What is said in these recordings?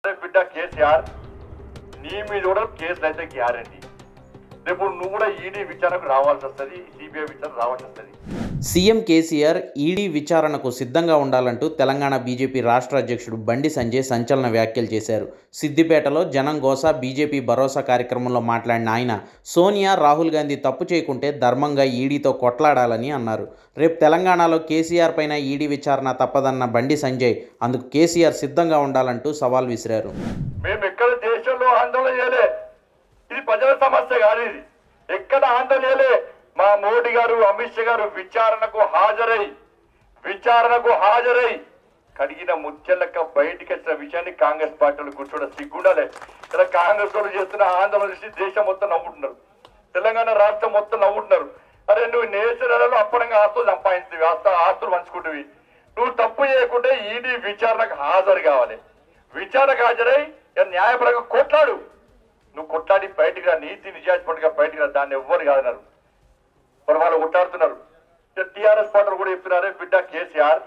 బిడ్డ కేసీఆర్ నీ మీద కూడా కేసులు అయితే గ్యారంటీ రేపు నువ్వు కూడా ఈడీ విచారణకు రావాల్సి వస్తుంది సిబిఐ విచారణ రావాల్సి వస్తుంది సీఎం కేసీఆర్ ఈడీ విచారణకు సిద్ధంగా ఉండాలంటూ తెలంగాణ బీజేపీ రాష్ట్ర అధ్యక్షుడు బండి సంజయ్ సంచలన వ్యాఖ్యలు చేశారు సిద్దిపేటలో జనం గోసా బీజేపీ భరోసా కార్యక్రమంలో మాట్లాడిన ఆయన సోనియా రాహుల్ గాంధీ తప్పు చేయకుంటే ధర్మంగా ఈడీతో కొట్లాడాలని అన్నారు రేపు తెలంగాణలో కేసీఆర్ పైన ఈడీ విచారణ తప్పదన్న బండి సంజయ్ అందుకు కేసీఆర్ సిద్ధంగా ఉండాలంటూ సవాల్ విసిరారు మేము ఎక్కడ దేశంలో ఆందోళన చేయలే ఇది ప్రజల సమస్య కాదు ఇది ఎక్కడ ఆందోళన చేయలే మా మోడీ గారు అమిత్ షా గారు విచారణకు హాజరై విచారణకు హాజరై కడిగిన ముత్యాలక బయటికి వచ్చిన విషయాన్ని కాంగ్రెస్ పార్టీలు కూర్చోవడం సిగ్గుండాలే ఇక్కడ కాంగ్రెస్ వాళ్ళు చేస్తున్న ఆందోళన చూసి దేశం మొత్తం నవ్వుతున్నారు తెలంగాణ రాష్ట్రం మొత్తం నవ్వుతున్నారు అరే నువ్వు నేషనల్లో అప్పడంగా ఆస్తులు సంపాదించింది ఆస్త ఆస్తులు పంచుకుంటువి నువ్వు తప్పు చేయకుంటే ఈడీ విచారణకు హాజరు కావాలి విచారణకు హాజరై ఇక న్యాయపరంగా కొట్లాడు నువ్వు కొట్లాడి బయటికి రా నీతి నిజాయితీగా బయటికి రా దాన్ని ఎవ్వరు కాదన్నారు మరి వాళ్ళు కొట్లాడుతున్నారు టీఆర్ఎస్ పార్టీలు కూడా చెప్తున్నారే బిడ్డ కేసీఆర్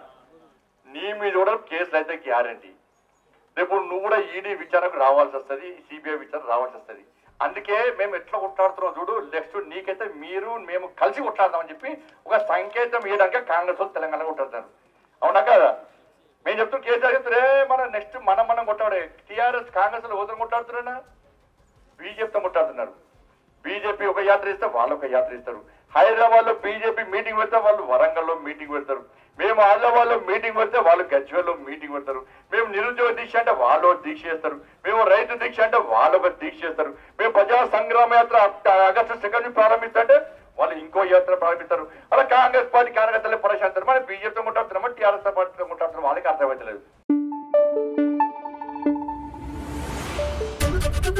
నీ మీద కూడా కేసులు అయితే గ్యారంటీ రేపు నువ్వు కూడా ఈడీ విచారణకు రావాల్సి వస్తుంది సిబిఐ విచారణ రావాల్సి వస్తుంది అందుకే మేము ఎట్లా కొట్లాడుతున్నాం చూడు నెక్స్ట్ నీకైతే మీరు మేము కలిసి కొట్లాడదామని చెప్పి ఒక సంకేతం ఇవ్వడానికి కాంగ్రెస్ వాళ్ళు తెలంగాణ కొట్లాడతారు అవునా కదా మేము చెప్తూ కేసీఆర్ చెప్తారే మన నెక్స్ట్ మనం మనం కొట్టాడే టీఆర్ఎస్ కాంగ్రెస్ లో ఓదరం కొట్లాడుతున్నారా బీజేపీతో కొట్లాడుతున్నారు బీజేపీ ఒక యాత్ర ఇస్తే వాళ్ళు ఒక యాత్ర ఇస్తారు హైదరాబాద్ లో బీజేపీ మీటింగ్ పెడితే వాళ్ళు వరంగల్లో మీటింగ్ పెడతారు మేము ఆదిలాబాద్ లో మీటింగ్ పెడితే వాళ్ళు గజ్వేల్లో మీటింగ్ పెడతారు మేము నిరుద్యోగ దీక్ష అంటే వాళ్ళు ఒక దీక్ష చేస్తారు మేము రైతు దీక్ష అంటే వాళ్ళు ఒక దీక్ష చేస్తారు మేము ప్రజా సంగ్రామ యాత్ర అక్ట- ఆగస్టు సెకండ్ ప్రారంభిస్తుంటే వాళ్ళు ఇంకో యాత్ర ప్రారంభిస్తారు అలా కాంగ్రెస్ పార్టీ కార్యకర్తలే ప్రశాంతారు మన బీజేపీతో కొట్టాడుతున్నామా టీఆర్ఎస్ పార్టీతో కొట్టాడుతున్నాం వాళ్ళకి అర్థమవుతలేదు